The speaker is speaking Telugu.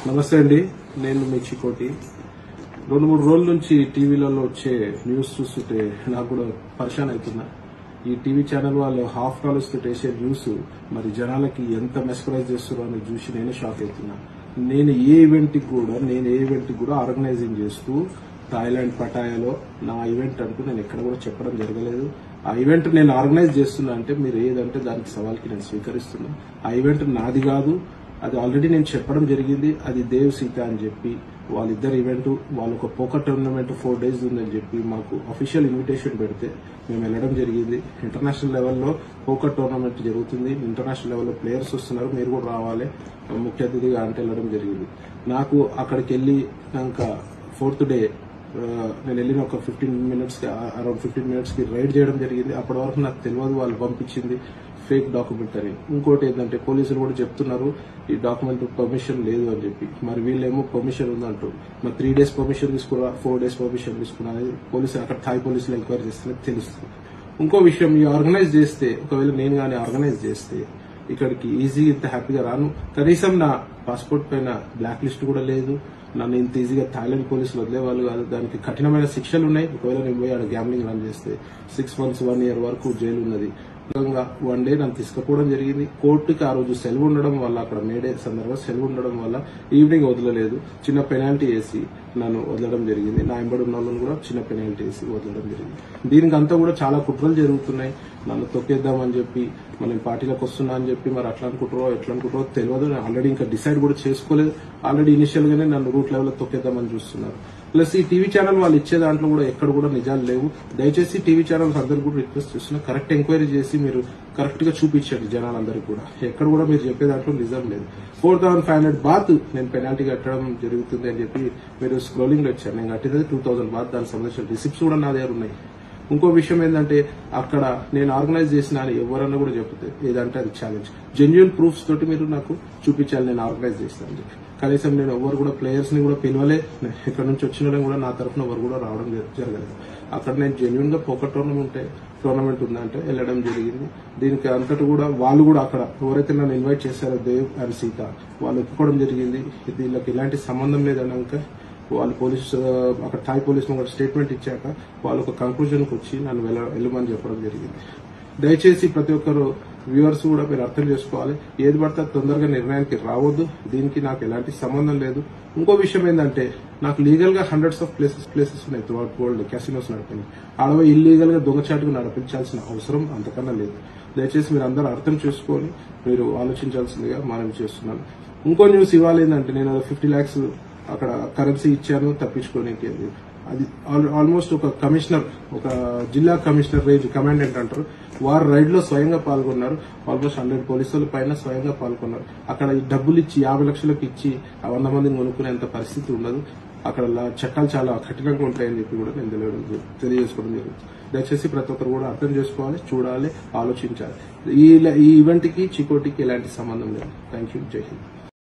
నమస్తే అండి నేను మీ చికోటి రెండు మూడు రోజుల నుంచి టీవీలలో వచ్చే న్యూస్ చూస్తుంటే నాకు కూడా పరిశాన్ అవుతున్నా ఈ టీవీ ఛానల్ వాళ్ళు హాఫ్ డాలర్స్ తోటి వేసే న్యూస్ మరి జనాలకి ఎంత మెస్పరైజ్ చేస్తున్నారో అని చూసి నేను షాక్ అవుతున్నా నేను ఏ ఈవెంట్ కి కూడా నేను ఏ ఈవెంట్ కి కూడా ఆర్గనైజింగ్ చేస్తూ థాయిలాండ్ పటాయాలో నా ఈవెంట్ అంటూ నేను ఎక్కడ కూడా చెప్పడం జరగలేదు ఆ ఈవెంట్ నేను ఆర్గనైజ్ చేస్తున్నా అంటే మీరు ఏదంటే దానికి సవాల్కి నేను స్వీకరిస్తున్నా ఆ ఈవెంట్ నాది కాదు అది ఆల్రెడీ నేను చెప్పడం జరిగింది అది దేవ్ సీత అని చెప్పి వాళ్ళిద్దరు ఈవెంట్ వాళ్ళ ఒక పోకర్ టోర్నమెంట్ ఫోర్ డేస్ ఉందని చెప్పి మాకు అఫీషియల్ ఇన్విటేషన్ పెడితే మేము వెళ్ళడం జరిగింది ఇంటర్నేషనల్ లెవెల్లో పోకర్ టోర్నమెంట్ జరుగుతుంది ఇంటర్నేషనల్ లెవెల్లో ప్లేయర్స్ వస్తున్నారు మీరు కూడా రావాలి ముఖ్య అతిథిగా అంటే వెళ్ళడం జరిగింది నాకు అక్కడికి వెళ్ళి ఇంకా ఫోర్త్ డే ఆ, నేను వెళ్ళిన ఒక ఫిఫ్టీన్ మినిట్స్ కి అరౌండ్ ఫిఫ్టీన్ మినిట్స్ కి రైడ్ చేయడం జరిగింది అప్పటి వరకు నాకు తెలియదు వాళ్ళు పంపించింది ఫేక్ డాక్యుమెంట్ అని ఇంకోటి ఏంటంటే పోలీసులు కూడా చెప్తున్నారు ఈ డాక్యుమెంట్ పర్మిషన్ లేదు అని చెప్పి మరి వీళ్ళేమో పర్మిషన్ ఉందంటూ మరి త్రీ డేస్ పర్మిషన్ తీసుకురా ఫోర్ డేస్ పర్మిషన్ తీసుకున్నా అనేది పోలీసు అక్కడ థాయ్ పోలీసులు ఎంక్వైరీ చేస్తే తెలుస్తుంది ఇంకో విషయం ఈ ఆర్గనైజ్ చేస్తే ఒకవేళ నేను కానీ ఆర్గనైజ్ చేస్తే ఇక్కడికి ఈజీ ఇంత హ్యాపీగా రాను కనీసం నా పాస్పోర్ట్ పైన బ్లాక్ లిస్ట్ కూడా లేదు నన్ను ఇంత ఈజీగా థాయిలాండ్ పోలీసులు వదిలేవాళ్ళు కాదు దానికి కఠినమైన శిక్షలు ఉన్నాయి ఒకవేళ నేను పోయి ఆడ గ్యాంబ్లింగ్ రన్ చేస్తే సిక్స్ మంత్స్ వన్ ఇయర్ వరకు జైలు ఉన్నది విధంగా వన్ డే నన్ను తీసుకుపోవడం జరిగింది కోర్టుకి ఆ రోజు సెలవు ఉండడం వల్ల అక్కడ మేడే సందర్భంగా సెలవు ఉండడం వల్ల ఈవినింగ్ వదలలేదు చిన్న పెనాల్టీ వేసి నన్ను వదలడం జరిగింది నా ఎంబడి ఉన్న వాళ్ళని కూడా చిన్న పెనాల్టీ వేసి వదలడం జరిగింది దీనికి అంతా కూడా చాలా కుట్రలు జరుగుతున్నాయి నన్ను తొక్కేద్దామని చెప్పి మనం పార్టీలకు వస్తున్నా అని చెప్పి మరి అట్లా అనుకుంటారో ఎట్లా అనుకుంటారో తెలియదు నేను ఆల్రెడీ ఇంకా డిసైడ్ కూడా చేసుకోలేదు ఆల్రెడీ ఇనిషియల్ గానే నన్ను రూట్ లెవెల్ లో తొక్కేద్దామని చూస్తున్నారు ప్లస్ ఈ టీవీ ఛానల్ వాళ్ళు ఇచ్చే దాంట్లో కూడా ఎక్కడ కూడా నిజాలు లేవు దయచేసి టీవీ ఛానల్స్ అందరూ కూడా రిక్వెస్ట్ చేస్తున్నా కరెక్ట్ ఎంక్వైరీ చేసి మీరు కరెక్ట్ గా చూపించండి జనాలందరికీ కూడా ఎక్కడ కూడా మీరు చెప్పే దాంట్లో నిజం లేదు four thousand five hundred baht నేను పెనాల్టీ కట్టడం జరుగుతుంది అని చెప్పి మీరు స్క్రోలింగ్ లో ఇచ్చారు నేను కట్టినది టూ థౌసండ్ బాత్ దానికి సంబంధించిన రిసిప్ట్స్ కూడా నా దగ్గర ఉన్నాయి ఇంకో విషయం ఏంటంటే అక్కడ నేను ఆర్గనైజ్ చేసిన అని ఎవరన్నా కూడా చెప్తే ఏదంటే అది ఛాలెంజ్ జెన్యున్ ప్రూఫ్స్ తోటి మీరు నాకు చూపించాలి నేను ఆర్గనైజ్ చేస్తాను అని చెప్పి కనీసం నేను ఎవరు కూడా ప్లేయర్స్ ని కూడా పిలవలే ఇక్కడ నుంచి వచ్చిన వాళ్ళని కూడా నా తరఫున ఎవరు కూడా రావడం జర- జరగలేదు అక్కడ నేను జెన్యున్ గా పోకర్ టోర్నమెంట్ టోర్నమెంట్ ఉందంటే వెళ్ళడం జరిగింది దీనికి అంతటి కూడా వాళ్ళు కూడా అక్కడ ఎవరైతే నన్ను ఇన్వైట్ చేశారో దేవ్ అండ్ సీత వాళ్ళు ఒప్పుకోవడం జరిగింది వీళ్ళకి ఎలాంటి సంబంధం లేదన్నాక వాళ్ళు పోలీస్ ఆ, అక్కడ థాయ్ పోలీస్ ఒక స్టేట్మెంట్ ఇచ్చాక వాళ్ళు ఒక కంక్లూజన్కి వచ్చి నన్ను వెళ్ళ వెళ్ళమని చెప్పడం జరిగింది దయచేసి ప్రతి ఒక్కరు వ్యూవర్స్ కూడా మీరు అర్థం చేసుకోవాలి ఏది పడితే అది తొందరగా నిర్ణయానికి రావద్దు దీనికి నాకు ఎలాంటి సంబంధం లేదు ఇంకో విషయం ఏంటంటే నాకు లీగల్ గా హండ్రెడ్స్ ఆఫ్ ప్లేసెస్ ప్లేసెస్ ఉన్నాయి త్రూఅవుట్ వరల్డ్ క్యాసినోస్ నడిపింది ఆడవ ఇల్లీగల్ గా దొంగచాటుగా నడిపించాల్సిన అవసరం అంతకన్నా లేదు దయచేసి మీరు అందరూ అర్థం చేసుకొని మీరు ఆలోచించాల్సిందిగా మనం చేస్తున్నాను ఇంకో న్యూస్ ఇవ్వాలి ఏంటంటే నేను ఫిఫ్టీ లాక్స్ అక్కడ కరెన్సీ ఇచ్చాను తప్పించుకోనికి అది ఆల్- ఆల్మోస్ట్ ఒక కమిషనర్ ఒక జిల్లా కమిషనర్ రేంజ్ కమాండెంట్ అంటారు వారు రైడ్ లో స్వయంగా పాల్గొన్నారు ఆల్మోస్ట్ హండ్రెడ్ పోలీసుల పైన స్వయంగా పాల్గొన్నారు అక్కడ ఈ డబ్బులు ఇచ్చి యాభై లక్షలకు ఇచ్చి ఆ వంద మందిని కొనుక్కునేంత పరిస్థితి ఉండదు అక్కడ లా- చట్టాలు చాలా కఠినంగా ఉంటాయని చెప్పి కూడా నేను తెలియడం జరి- తెలియజేసుకోవడం జరుగుతుంది దయచేసి ప్రతి ఒక్కరు కూడా అర్థం చేసుకోవాలి చూడాలి ఆలోచించాలి ఈ ఈ ఈవెంట్ కి చికోటికి ఎలాంటి సంబంధం లేదు థ్యాంక్ యూ జై హింద్